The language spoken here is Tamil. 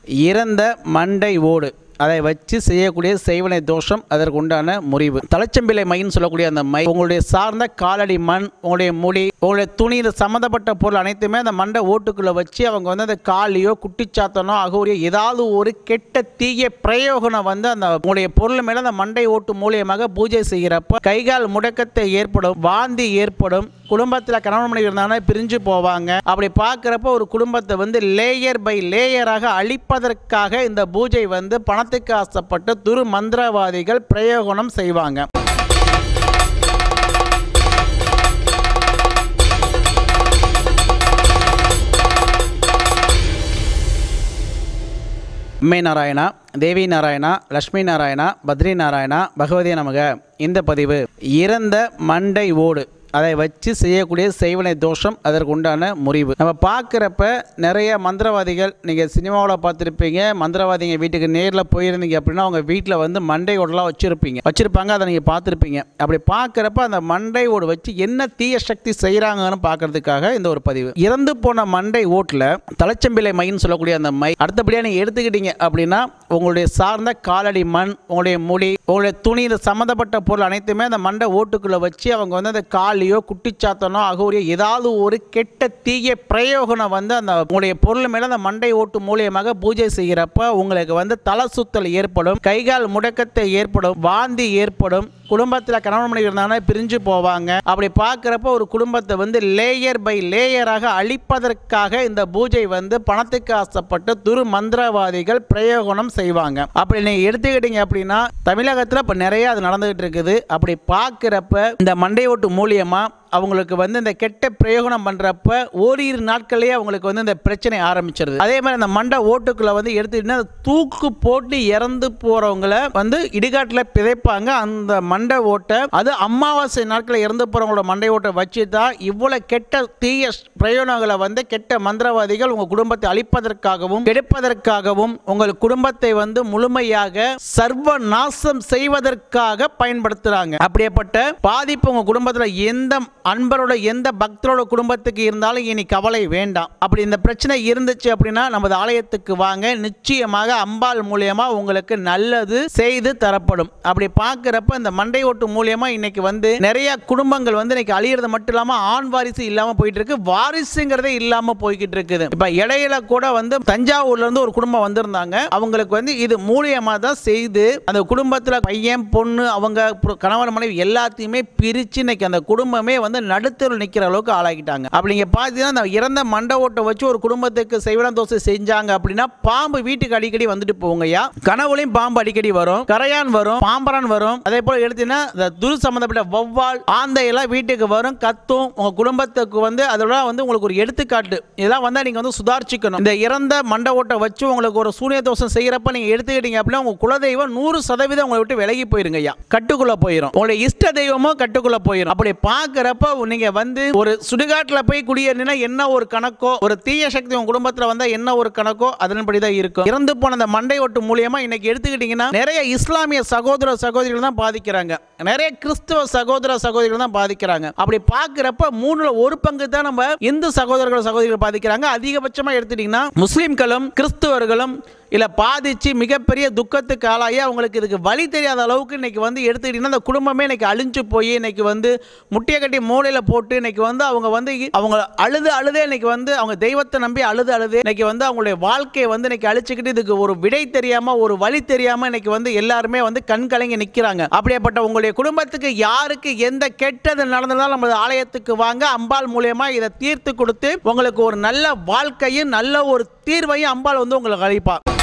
இறந்த மண்டை ஓடு அதை வச்சு செய்யக்கூடிய செய்வனை தோஷம் அதற்கு உண்டான முறிவு தலைச்சம்பிள்ளை மைன்னு சொல்லக்கூடிய அந்த மை உங்களுடைய சார்ந்த காலடி மண் உங்களுடைய முடி உங்களுடைய துணி இந்த சம்மந்தப்பட்ட பொருள் அனைத்துமே அந்த மண்டை ஓட்டுக்குள்ளே வச்சு அவங்க வந்து அந்த காலியோ குட்டிச்சாத்தனோ அகோரியோ ஏதாவது ஒரு கெட்ட தீய பிரயோகனம் வந்து அந்த உங்களுடைய பொருள் மேலே அந்த மண்டை ஓட்டு மூலியமாக பூஜை செய்கிறப்ப கைகால் முடக்கத்தை ஏற்படும் வாந்தி ஏற்படும் குடும்பத்தில் கணவன் மனைவி இருந்தாங்கன்னா பிரிஞ்சு போவாங்க அப்படி பார்க்குறப்ப ஒரு குடும்பத்தை வந்து லேயர் பை லேயராக அழிப்பதற்காக இந்த பூஜை வந்து பணத்துக்கு ஆசைப்பட்டு துரு மந்திரவாதிகள் பிரயோகனம் செய்வாங்க அம்மை நாராயணா தேவி நாராயணா லக்ஷ்மி நாராயணா பத்ரி நாராயணா பகவதி நமக இந்த பதிவு இறந்த மண்டை ஓடு அதை வச்சு செய்யக்கூடிய செய்வனை தோஷம் அதற்கு உண்டான முறிவு நம்ம பார்க்குறப்ப நிறைய மந்திரவாதிகள் நீங்கள் சினிமாவில் பார்த்துருப்பீங்க மந்திரவாதிங்க வீட்டுக்கு நேரில் போயிருந்தீங்க அப்படின்னா அவங்க வீட்டில் வந்து மண்டை ஓடெல்லாம் வச்சுருப்பீங்க வச்சுருப்பாங்க அதை நீங்கள் பார்த்துருப்பீங்க அப்படி பார்க்குறப்ப அந்த மண்டை ஓடு வச்சு என்ன தீய சக்தி செய்கிறாங்கன்னு பார்க்கறதுக்காக இந்த ஒரு பதிவு இறந்து போன மண்டை ஓட்டில் தலைச்சம்பிள்ளை மைன்னு சொல்லக்கூடிய அந்த மை அடுத்தபடியாக நீங்கள் எடுத்துக்கிட்டீங்க அப்படின்னா உங்களுடைய சார்ந்த காலடி மண் உங்களுடைய முடி உங்களுடைய துணி இந்த சம்மந்தப்பட்ட பொருள் அனைத்துமே அந்த மண்டை ஓட்டுக்குள்ளே வச்சு அவங்க வந்து அந்த காலியோ குட்டிச்சாத்தனோ அகோரியோ ஏதாவது ஒரு கெட்ட தீய பிரயோகனம் வந்து அந்த உங்களுடைய பொருள் மேலே அந்த மண்டை ஓட்டு மூலியமாக பூஜை செய்கிறப்ப உங்களுக்கு வந்து தலை சுத்தல் ஏற்படும் கைகால் முடக்கத்தை ஏற்படும் வாந்தி ஏற்படும் குடும்பத்தில் கணவன் மனைவி இருந்தாங்கன்னா பிரிஞ்சு போவாங்க அப்படி பார்க்குறப்ப ஒரு குடும்பத்தை வந்து லேயர் பை லேயராக அழிப்பதற்காக இந்த பூஜை வந்து பணத்துக்கு ஆசைப்பட்டு துரு மந்திரவாதிகள் பிரயோகனம் செய்வாங்க அப்படி நீங்கள் எடுத்துக்கிட்டீங்க அப்படின்னா தமிழகத்தில் இப்போ நிறைய அது நடந்துகிட்டு இருக்குது அப்படி பார்க்குறப்ப இந்த மண்டை ஓட்டு மூலியமாக அவங்களுக்கு வந்து இந்த கெட்ட பிரயோகனம் பண்ணுறப்ப ஓரிரு நாட்களே அவங்களுக்கு வந்து இந்த பிரச்சனை ஆரம்பிச்சிருது அதே மாதிரி அந்த மண்டை ஓட்டுக்குள்ளே வந்து எடுத்துக்கிட்டீங்கன்னா தூக்கு போட்டு இறந்து போகிறவங்கள வந்து இடுகாட்டில் பிதைப்பாங்க அந்த மண்டை ஓட்டை அது அமாவாசை நாட்களில் இறந்து போகிறவங்களோட மண்டை ஓட்டை வச்சு தான் இவ்வளோ கெட்ட தீய பிரயோகங்களை வந்து கெட்ட மந்திரவாதிகள் உங்கள் குடும்பத்தை அழிப்பதற்காகவும் கெடுப்பதற்காகவும் உங்கள் குடும்பத்தை வந்து முழுமையாக சர்வ நாசம் செய்வதற்காக பயன்படுத்துகிறாங்க அப்படியேப்பட்ட பாதிப்பு உங்கள் குடும்பத்தில் எந்த அன்பரோட எந்த பக்தரோட குடும்பத்துக்கு இருந்தாலும் இனி கவலை வேண்டாம் அப்படி இந்த பிரச்சனை இருந்துச்சு அப்படின்னா நமது ஆலயத்துக்கு வாங்க நிச்சயமாக அம்பாள் மூலியமா உங்களுக்கு நல்லது செய்து தரப்படும் அப்படி பார்க்குறப்ப இந்த மண்டை ஓட்டு மூலியமா இன்னைக்கு வந்து நிறைய குடும்பங்கள் வந்து இன்னைக்கு அழியிறது மட்டும் இல்லாமல் ஆண் வாரிசு இல்லாமல் போயிட்டு இருக்கு வாரிசுங்கிறதே இல்லாமல் போய்கிட்டு இருக்குது இப்போ இடையில கூட வந்து தஞ்சாவூர்ல இருந்து ஒரு குடும்பம் வந்திருந்தாங்க அவங்களுக்கு வந்து இது மூலியமா தான் செய்து அந்த குடும்பத்தில் பையன் பொண்ணு அவங்க அப்புறம் கணவன் மனைவி எல்லாத்தையுமே பிரித்து இன்னைக்கு அந்த குடும்பமே வந்து நடுத்தருள் நிற்கிற அளவுக்கு ஆளாக்கிட்டாங்க அப்படி நீங்கள் பார்த்தீங்கன்னா அந்த இறந்த மண்டை ஓட்டை வச்சு ஒரு குடும்பத்துக்கு செய்வன தோசை செஞ்சாங்க அப்படின்னா பாம்பு வீட்டுக்கு அடிக்கடி வந்துட்டு போங்கய்யா கனவுலையும் பாம்பு அடிக்கடி வரும் கரையான் வரும் பாம்பரான் வரும் அதே போல எடுத்தீங்கன்னா இந்த துரு சம்பந்தப்பட்ட வௌவால் ஆந்தை எல்லாம் வீட்டுக்கு வரும் கத்தும் உங்க குடும்பத்துக்கு வந்து அதெல்லாம் வந்து உங்களுக்கு ஒரு எடுத்துக்காட்டு இதெல்லாம் வந்து நீங்க வந்து சுதாரிச்சுக்கணும் இந்த இறந்த மண்டை ஓட்டை வச்சு உங்களுக்கு ஒரு சூனிய தோஷம் செய்யறப்ப நீங்க எடுத்துக்கிட்டீங்க அப்படின்னா உங்க குலதெய்வம் நூறு சதவீதம் உங்களை விட்டு விலகி போயிருங்க ஐயா கட்டுக்குள்ள போயிடும் உங்களுடைய இஷ்ட தெய்வமும் கட்டுக்குள்ள போயிடும் அப்படி பார்க்கறப்ப நீங்க வந்து ஒரு சுடுகாட்டில் போய் குடியேறினா என்ன ஒரு கணக்கோ ஒரு தீய சக்தி உங்க குடும்பத்தில் வந்தா என்ன ஒரு கணக்கோ அதன்படி தான் இருக்கும் இறந்து போன அந்த மண்டை ஓட்டு மூலியமா இன்னைக்கு எடுத்துக்கிட்டீங்கன்னா நிறைய இஸ்லாமிய சகோதர சகோதரிகள் தான் பாதிக்கிறாங்க நிறைய கிறிஸ்துவ சகோதர சகோதரிகள் தான் பாதிக்கிறாங்க அப்படி பார்க்கறப்ப மூணுல ஒரு பங்கு தான் நம்ம இந்து சகோதரர்கள் சகோதரிகள் பாதிக்கிறாங்க அதிகபட்சமா எடுத்துட்டீங்கன்னா முஸ்லிம்களும் கிறிஸ்துவர்களும் இல்ல பாதிச்சு மிகப்பெரிய துக்கத்துக்கு ஆளாகி அவங்களுக்கு இதுக்கு வழி தெரியாத அளவுக்கு இன்னைக்கு வந்து எடுத்துக்கிட்டீங்கன்னா அந்த குடும்பமே இன்னைக்கு அழிஞ்சு போய் இன்னைக்கு வந்து முட்டையை கட்டி மூலையில போட்டு இன்னைக்கு வந்து அவங்க வந்து அவங்க அழுது அழுதே இன்னைக்கு வந்து அவங்க தெய்வத்தை நம்பி அழுது அழுதே இன்னைக்கு வந்து அவங்களுடைய வாழ்க்கையை வந்து இன்னைக்கு அழிச்சுக்கிட்டு இதுக்கு ஒரு விடை தெரியாம ஒரு வழி தெரியாம இன்னைக்கு வந்து எல்லாருமே வந்து கண் கலங்கி நிக்கிறாங்க அப்படியேப்பட்ட உங்களுடைய குடும்பத்துக்கு யாருக்கு எந்த கெட்டது நடந்ததாலும் நமது ஆலயத்துக்கு வாங்க அம்பாள் மூலியமா இதை தீர்த்து கொடுத்து உங்களுக்கு ஒரு நல்ல வாழ்க்கையும் நல்ல ஒரு தீர்வையும் அம்பாள் வந்து உங்களுக்கு அளிப்பா